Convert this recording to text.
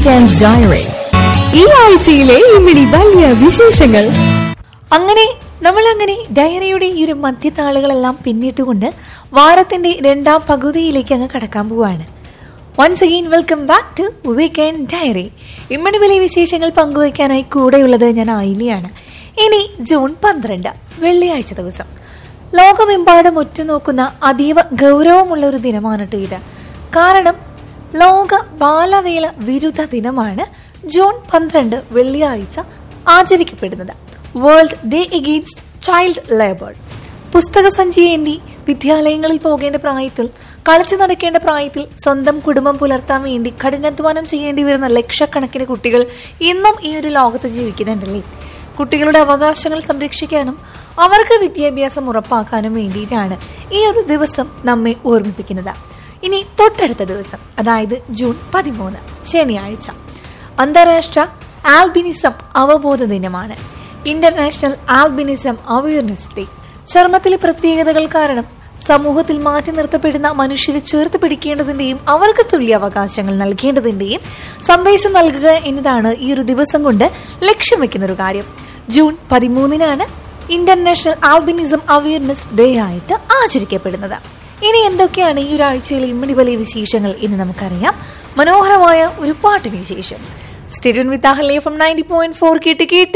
weekend diary ഈ ആഴ്ചയിലെ ഇമ്മിണി വലിയ വിശേഷങ്ങൾ അങ്ങനെ നമ്മൾ അങ്ങനെ ഡയറിയുടെ ഈ ഒരു മധ്യത്താളുകളെല്ലാം പിന്നിട്ടുകൊണ്ട് വാരത്തിന്റെ രണ്ടാം പകുതിയിലേക്ക് അങ്ങ് കടക്കാൻ പോവാണ് once again welcome back to weekend diary ഇമ്മണി വലിയ വിശേഷങ്ങൾ പങ്കുവയ്ക്കാനായി കൂടെയുള്ളത് ഞാൻ ആയിലിയാണ് ഇനി ജൂൺ പന്ത്രണ്ട് വെള്ളിയാഴ്ച ദിവസം ലോകമെമ്പാടും ഉറ്റുനോക്കുന്ന അതീവ ഗൗരവമുള്ള ഒരു ദിനമാണ് കേട്ടോ ഇത് കാരണം ലോക ബാലവേല വിരുദ്ധ ദിനമാണ് ജൂൺ പന്ത്രണ്ട് വെള്ളിയാഴ്ച ആചരിക്കപ്പെടുന്നത് world day against child labour പുസ്തക സഞ്ചിയേന്തി വിദ്യാലയങ്ങളിൽ പോകേണ്ട പ്രായത്തിൽ കളിച്ചു നടക്കേണ്ട പ്രായത്തിൽ സ്വന്തം കുടുംബം പുലർത്താൻ വേണ്ടി കഠിനാധ്വാനം ചെയ്യേണ്ടി വരുന്ന ലക്ഷക്കണക്കിന് കുട്ടികൾ ഇന്നും ഈ ഒരു ലോകത്ത് ജീവിക്കുന്നുണ്ടല്ലേ കുട്ടികളുടെ അവകാശങ്ങൾ സംരക്ഷിക്കാനും അവർക്ക് വിദ്യാഭ്യാസം ഉറപ്പാക്കാനും വേണ്ടിയിട്ടാണ് ഈ ഒരു ദിവസം നമ്മെ ഓർമ്മിപ്പിക്കുന്നത് ഇനി തൊട്ടടുത്ത ദിവസം അതായത് ജൂൺ പതിമൂന്ന് ശനിയാഴ്ച അന്താരാഷ്ട്ര ആൽബിനിസം അവബോധ ദിനമാണ് ഇന്റർനാഷണൽ ആൽബിനിസം അവയർനെസ് ഡേ ചർമ്മത്തിലെ പ്രത്യേകതകൾ കാരണം സമൂഹത്തിൽ മാറ്റി നിർത്തപ്പെടുന്ന മനുഷ്യരെ ചേർത്ത് പിടിക്കേണ്ടതിന്റെയും അവർക്ക് തുല്യ അവകാശങ്ങൾ നൽകേണ്ടതിന്റെയും സന്ദേശം നൽകുക എന്നതാണ് ഈ ഒരു ദിവസം കൊണ്ട് ലക്ഷ്യം വെക്കുന്ന ഒരു കാര്യം ജൂൺ പതിമൂന്നിനാണ് ഇന്റർനാഷണൽ ആൽബിനിസം അവയർനെസ് ഡേ ആയിട്ട് ആചരിക്കപ്പെടുന്നത് ഇനി എന്തൊക്കെയാണ് ഈ ഒരാഴ്ചയിലെ ഇമ്മടി വലിയ വിശേഷങ്ങൾ എന്ന് നമുക്കറിയാം മനോഹരമായ ഒരു പാട്ടിന് ശേഷം സ്റ്റേഡിയം വിത്ത് അഹ്ലേ ഫ്രം നയൻറ്റി പോയിന്റ് ഫോർ കേട്ട് കേട്ട്